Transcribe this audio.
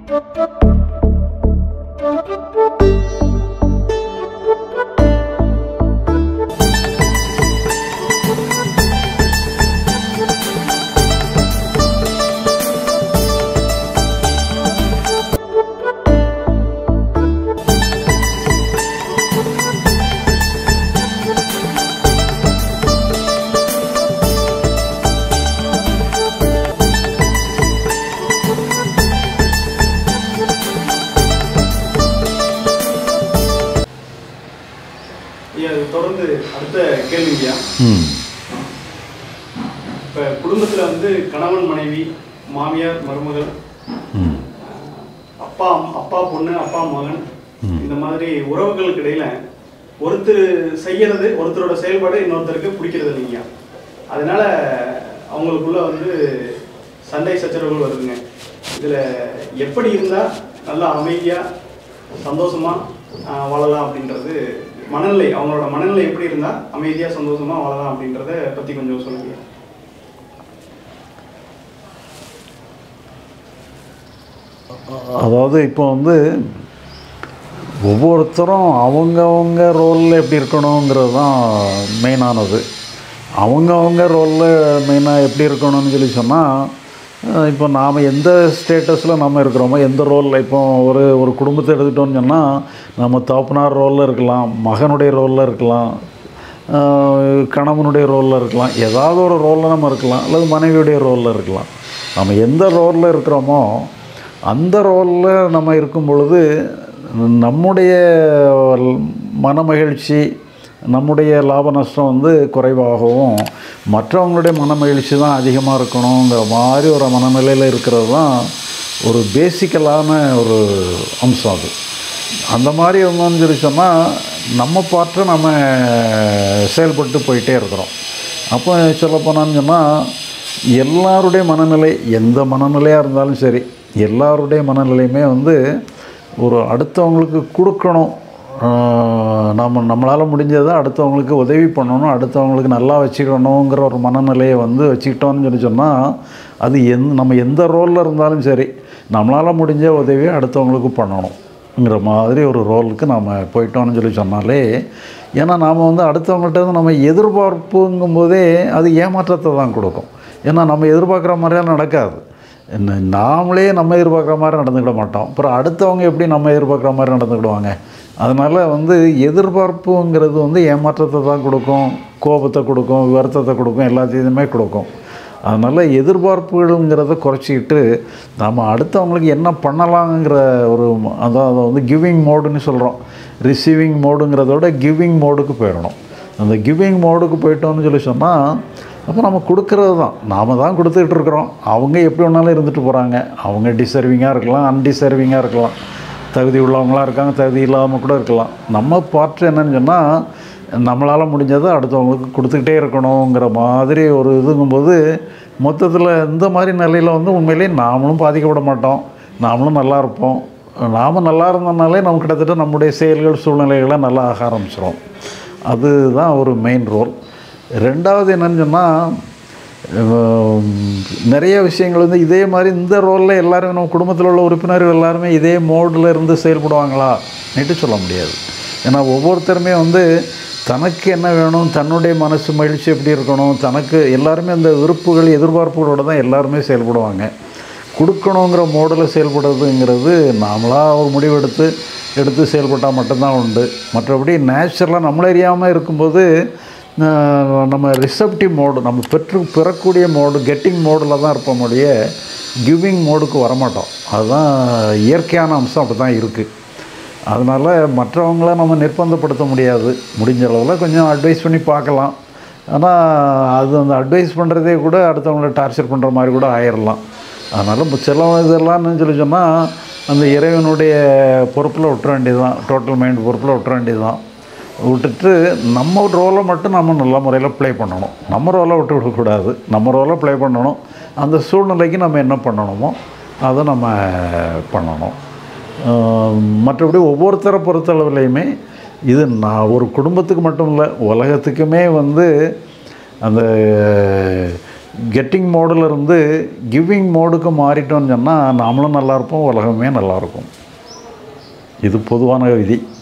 ஐயா இது தொடர்ந்து அடுத்த கேள்விங்கய்யா ம் இப்போ குடும்பத்தில் வந்து கணவன் மனைவி மாமியார் மருமகள் ம் அப்பா அப்பா பொண்ணு அப்பா மகன் இந்த மாதிரி உறவுகளுக்கு இடையில ஒருத்தர் செய்யறது ஒருத்தரோட செயல்பாடு இன்னொருத்தருக்கு பிடிக்கிறது இல்லைங்க அதனால அவங்களுக்குள்ள வந்து சண்டை சச்சரவுகள் வருதுங்க இதுல எப்படி இருந்தா நல்லா அமைதியா சந்தோஷமா ஆஹ், வாழலாம் அப்படின்றது மனநிலை அவங்களோட மனநிலை எப்படி இருந்தா அமைதியா சந்தோஷமா வாழலாம் அப்படின்றத பத்தி கொஞ்சம் சொல்லுங்க அதாவது இப்போ வந்து ஒவ்வொருத்தரும் அவங்கவங்க ரோலில் எப்படி இருக்கணுங்கிறது தான் மெயினானது அவங்கவங்க ரோலில் மெயினாக எப்படி இருக்கணும்னு சொல்லி சொன்னால் இப்போ நாம் எந்த ஸ்டேட்டஸில் நம்ம இருக்கிறோமோ எந்த ரோலில் இப்போ ஒரு ஒரு குடும்பத்தை எடுத்துட்டோம்னு சொன்னால் நம்ம தோப்பனார் ரோலில் இருக்கலாம் மகனுடைய ரோலில் இருக்கலாம் ஆஹ் கணவனுடைய ரோலில் இருக்கலாம் ஏதாவது ஒரு ரோலில் நம்ம இருக்கலாம் அல்லது மனைவியுடைய ரோலில் இருக்கலாம் நம்ம எந்த ரோலில் இருக்கிறோமோ அந்த ரோலில் நம்ம இருக்கும் பொழுது நம்முடைய மனமகிழ்ச்சி நம்முடைய லாப நஷ்டம் வந்து குறைவாகவும் மற்றவங்களுடைய மனமகிழ்ச்சி தான் அதிகமாக இருக்கணுங்கிற மாதிரி ஒரு மனநிலையில் இருக்கிறது தான் ஒரு பேசிக்கலான ஒரு அம்சம் அது அந்த மாதிரி இருந்தோம்னு சொல்லி சொன்னால் நம்ம பாட்டை நம்ம செயல்பட்டு போயிட்டே இருக்கிறோம் அப்போ சொல்ல போனான்னு சொன்னால் எல்லாருடைய மனநிலை எந்த மனநிலையாக இருந்தாலும் சரி எல்லாருடைய மனநிலையுமே வந்து ஒரு அடுத்தவங்களுக்கு கொடுக்கணும் ஆஹ் நம்ம நம்மளால் முடிஞ்சதை அடுத்தவங்களுக்கு உதவி பண்ணணும் அடுத்தவங்களுக்கு நல்லா வச்சுக்கணுங்கிற ஒரு மனநிலையை வந்து வச்சுக்கிட்டோம்னு சொல்லி சொன்னால் அது எந் நம்ம எந்த ரோலில் இருந்தாலும் சரி நம்மளால் முடிஞ்ச உதவியை அடுத்தவங்களுக்கு பண்ணணுங்கிற மாதிரி ஒரு ரோலுக்கு நாம் போயிட்டோம்னு சொல்லி சொன்னாலே ஏன்னா நாம் வந்து அடுத்தவங்கள்ட்ட இருந்து நம்ம எதிர்பார்ப்புங்கும் போதே அது ஏமாற்றத்தை தான் கொடுக்கும் ஏன்னா நம்ம எதிர்பார்க்குற மாதிரிலாம் நடக்காது என்ன நாமளே நம்ம எதிர்பார்க்குற மாதிரி நடந்துக்கிட மாட்டோம் அப்புறம் அடுத்தவங்க எப்படி நம்ம எதிர்பார்க்குற மாதிரி நடந்துக்கிடுவாங்க அதனால் வந்து எதிர்பார்ப்புங்கிறது வந்து ஏமாற்றத்தை தான் கொடுக்கும் கோபத்தை கொடுக்கும் வருத்தத்தை கொடுக்கும் எல்லாத்தையுமே கொடுக்கும் அதனால் எதிர்பார்ப்புகளுங்கிறத குறைச்சிக்கிட்டு நம்ம அடுத்தவங்களுக்கு என்ன பண்ணலாங்கிற ஒரு அதான் அதை வந்து கிவிங் மோடுன்னு சொல்கிறோம் ரிசீவிங் மோடுங்கிறதோட கிவிங் மோடுக்கு போயிடணும் அந்த கிவிங் மோடுக்கு போயிட்டோம்னு சொல்லி சொன்னால் அப்போ நம்ம கொடுக்கறது தான் நாம் தான் கொடுத்துக்கிட்டு இருக்கிறோம் அவங்க எப்படி வேணாலும் இருந்துட்டு போகிறாங்க அவங்க டிசர்விங்காக இருக்கலாம் அன்டிசர்விங்காக இருக்கலாம் தகுதி உள்ளவங்களாக இருக்காங்க தகுதி இல்லாமல் கூட இருக்கலாம் நம்ம பார்ட் என்னன்னு சொன்னால் நம்மளால் முடிஞ்சதை அடுத்தவங்களுக்கு கொடுத்துக்கிட்டே இருக்கணுங்கிற மாதிரி ஒரு இதுங்கும்போது மொத்தத்தில் இந்த மாதிரி நிலையில் வந்து உண்மையிலேயே நாமளும் பாதிக்கப்பட மாட்டோம் நாமளும் நல்லா இருப்போம் நாம் நல்லா இருந்தோம்னாலே நம்ம கிட்டத்தட்ட நம்முடைய செயல்கள் சூழ்நிலைகளை நல்லா ஆக ஆரம்பிச்சிடும் அதுதான் ஒரு மெயின் ரோல் ரெண்டாவது என்னன்னு சொன்னால் நிறைய விஷயங்கள் வந்து இதே மாதிரி இந்த ரோலில் எல்லாரும் நம்ம குடும்பத்தில் உள்ள உறுப்பினர்கள் எல்லாருமே இதே மோடில் இருந்து செயல்படுவாங்களா நெட்டு சொல்ல முடியாது ஏன்னா ஒவ்வொருத்தருமே வந்து தனக்கு என்ன வேணும் தன்னுடைய மனசு மகிழ்ச்சி எப்படி இருக்கணும் தனக்கு எல்லாருமே அந்த விருப்புகள் எதிர்பார்ப்புகளோட தான் எல்லாருமே செயல்படுவாங்க கொடுக்கணுங்கிற மோடில் செயல்படுறதுங்கிறது நாமளாக ஒரு முடிவெடுத்து எடுத்து செயல்பட்டால் மட்டும்தான் உண்டு மற்றபடி நேச்சுரலாக நம்மள அறியாமல் இருக்கும்போது ஆஹ், நம்ம ரிசப்டிவ் மோடு நம்ம பெற்று பெறக்கூடிய மோடு கெட்டிங் மோடில் தான் இருப்போம் முடிய கிவிங் மோடுக்கு வரமாட்டோம் அதுதான் இயற்கையான அம்சம் அப்படி தான் இருக்குது அதனால் மற்றவங்கள நம்ம நிர்பந்தப்படுத்த முடியாது முடிஞ்ச அளவில் கொஞ்சம் அட்வைஸ் பண்ணி பார்க்கலாம் ஆனால் அது அந்த அட்வைஸ் பண்ணுறதே கூட அடுத்தவங்கள டார்ச்சர் பண்ணுற மாதிரி கூட ஆயிடலாம் அதனால் சில இதெல்லாம் சொல்லி சொன்னால் அந்த இறைவனுடைய பொறுப்பில் விட்டுற வேண்டியது தான் டோட்டல் மைண்ட் பொறுப்பில் விட்டுற வேண்டியது தான் விட்டுட்டு நம்ம ரோலை மட்டும் நம்ம நல்ல முறையில் ப்ளே பண்ணணும் நம்ம ரோலை விட்டு விடக்கூடாது நம்ம ரோலை ப்ளே பண்ணணும் அந்த சூழ்நிலைக்கு நம்ம என்ன பண்ணணுமோ அதை நம்ம பண்ணணும் ஆஹ் மற்றபடி ஒவ்வொருத்தரை பொறுத்தளவுலையுமே இது நான் ஒரு குடும்பத்துக்கு மட்டும் இல்லை உலகத்துக்குமே வந்து அந்த கெட்டிங் மோடில் இருந்து கிவிங் மோடுக்கு மாறிட்டோம்னு சொன்னால் நாமளும் நல்லா இருப்போம் உலகமே நல்லா இருக்கும் இது பொதுவான விதி